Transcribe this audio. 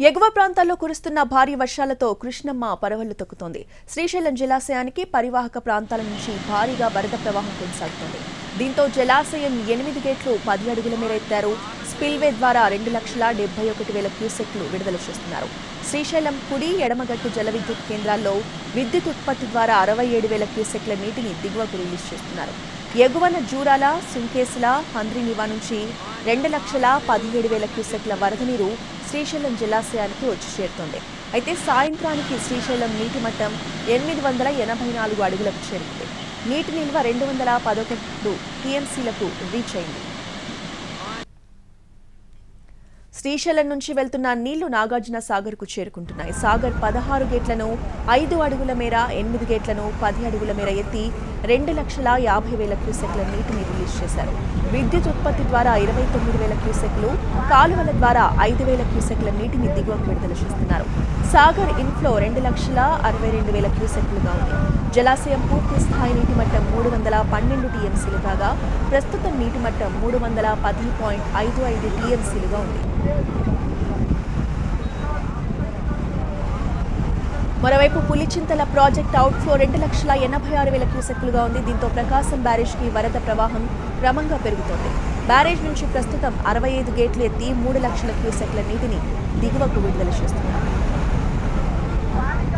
ఎగువ ప్రాంతాల్లో కురుస్తున్న భారీ వర్షాలతో కృష్ణమ్మ పరవళ్లు తొక్కుతోంది శ్రీశైలం జలాశయానికి పరివాహక ప్రాంతాల నుంచి భారీగా వరద ప్రవాహం కొనసాగుతోంది దీంతో జలాశయం ఎనిమిది గేట్లు పది అడుగుల మేర ఎత్తారు స్పిల్వే ద్వారా రెండు లక్షల డెబ్బై ఒకటి వేల క్యూసెక్లు విడుదల చేస్తున్నారు శ్రీశైలం కుడి ఎడమగట్టు జల విద్యుత్ కేంద్రాల్లో విద్యుత్ ఉత్పత్తి ద్వారా అరవై ఏడు వేల క్యూసెక్ల నీటిని దిగువకు రిలీజ్ చేస్తున్నారు ఎగువన జూరాల సుంకేసుల హంద్రినివా నుంచి రెండు లక్షల పదిహేడు వేల క్యూసెక్ల వరద నీరు శ్రీశైలం జలాశయానికి వచ్చి చేరుతోంది అయితే సాయంత్రానికి శ్రీశైలం నీటి మట్టం ఎనిమిది వందల ఎనభై నాలుగు అడుగులకు చేరుకుంది నీటి నిల్వ రెండు వందల పదకొండు టీఎంసీలకు రీచ్ అయింది శ్రీశైలం నుంచి వెళ్తున్న నీళ్లు నాగార్జున సాగర్ కు చేరుకుంటున్నాయి సాగర్ పదహారు గేట్లను ఐదు అడుగుల మేర ఎనిమిది గేట్లను పది అడుగుల మేర ఎత్తి రెండు లక్షల యాభై వేల క్యూసెక్ల నీటిని రిలీజ్ చేశారు విద్యుత్ ఉత్పత్తి ద్వారా ఇరవై తొమ్మిది వేల క్యూసెక్లు కాలువల ద్వారా ఐదు వేల క్యూసెక్ల నీటిని దిగువకు విడుదల చేస్తున్నారు సాగర్ ఇన్ఫ్లో రెండు లక్షల అరవై రెండు వేల క్యూసెక్లుగా ఉంది జలాశయం పూర్తి స్థాయి నీటి మట్టం మూడు వందల పన్నెండు టీఎంసీలు కాగా ప్రస్తుతం నీటి మట్టం మూడు వందల పది పాయింట్ ఐదు ఐదు టీఎంసీలుగా ఉంది మరోవైపు పులిచింతల ప్రాజెక్ట్ అవుట్ఫ్లో రెండు లక్షల ఎనభై ఆరు వేల క్యూసెక్కులుగా ఉంది దీంతో ప్రకాశం బ్యారేజ్కి వరద ప్రవాహం క్రమంగా పెరుగుతోంది బ్యారేజ్ నుంచి ప్రస్తుతం అరవై ఐదు గేట్లు ఎత్తి మూడు లక్షల క్యూసెక్ల నీటిని దిగువకు విడుదల చేస్తున్నారు